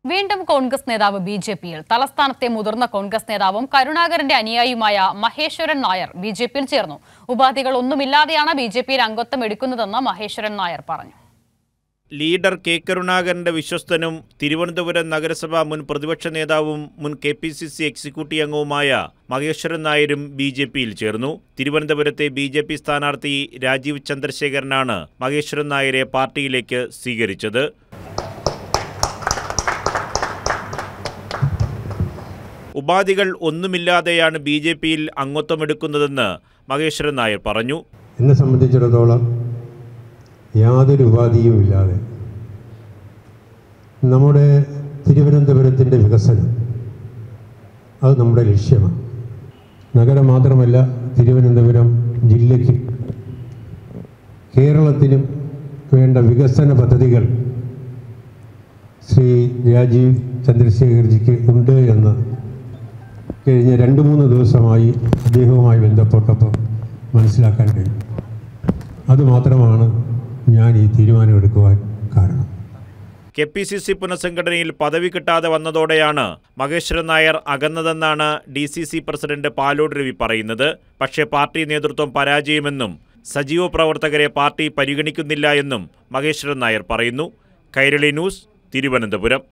വീണ്ടും കോൺഗ്രസ് നേതാവ് B J പിയിൽ തലസ്ഥാനത്തെ മുതിർന്ന കോൺഗ്രസ് നേതാവും കരുണാകരന്റെ അനുയായിയുമായ മഹേശ്വരൻ നായർ ബി ജെ പിയിൽ ചേർന്നു ഉപാധികൾ ഒന്നുമില്ലാതെയാണ് ബി ജെ പിയിൽ അംഗത്വം എടുക്കുന്നതെന്ന് മഹേശ്വരൻ നായർ പറഞ്ഞു ലീഡർ കെ കരുണാകരന്റെ വിശ്വസ്തനും തിരുവനന്തപുരം നഗരസഭ മുൻ പ്രതിപക്ഷ നേതാവും മുൻ K P C C executive അംഗവുമായ മഹേശ്വരൻ നായരും ബി ജെ പിയിൽ ചേർന്നു തിരുവനന്തപുരത്തെ ബി ജെ പി സ്ഥാനാർത്ഥി രാജീവ് ചന്ദ്രശേഖരനാണ് മഹേശ്വരൻ നായരെ പാർട്ടിയിലേക്ക് സ്വീകരിച്ചത് ഉപാധികൾ ഒന്നുമില്ലാതെയാണ് ബി ജെ പിയിൽ അംഗത്വമെടുക്കുന്നതെന്ന് മഹേശ്വരൻ നായർ പറഞ്ഞു എന്നെ സംബന്ധിച്ചിടത്തോളം യാതൊരു ഉപാധിയും ഇല്ലാതെ നമ്മുടെ തിരുവനന്തപുരത്തിൻ്റെ വികസനം അത് നമ്മുടെ ലക്ഷ്യമാണ് നഗരം മാത്രമല്ല തിരുവനന്തപുരം ജില്ലയ്ക്ക് കേരളത്തിനും വേണ്ട വികസന പദ്ധതികൾ ശ്രീ രാജീവ് ചന്ദ്രശേഖർജിക്ക് ഉണ്ട് എന്ന് കഴിഞ്ഞ രണ്ട് മൂന്ന് ദിവസമായി അദ്ദേഹവുമായി ബന്ധപ്പെട്ടപ്പോൾ മനസ്സിലാക്കാൻ കഴിയും അതുമാത്രമാണ് ഞാൻ ഈ തീരുമാനമെടുക്കുവാൻ കാരണം കെ പി സി സി പുനഃസംഘടനയിൽ പദവി കിട്ടാതെ വന്നതോടെയാണ് മഹേശ്വരൻ നായർ അകന്നതെന്നാണ് D C C president Palode Ravi പറയുന്നത് പക്ഷേ പാർട്ടി നേതൃത്വം പരാജയമെന്നും സജീവ പ്രവർത്തകരെ പാർട്ടി പരിഗണിക്കുന്നില്ല എന്നും മഹേശ്വരൻ നായർ പറയുന്നു കൈരളി ന്യൂസ് തിരുവനന്തപുരം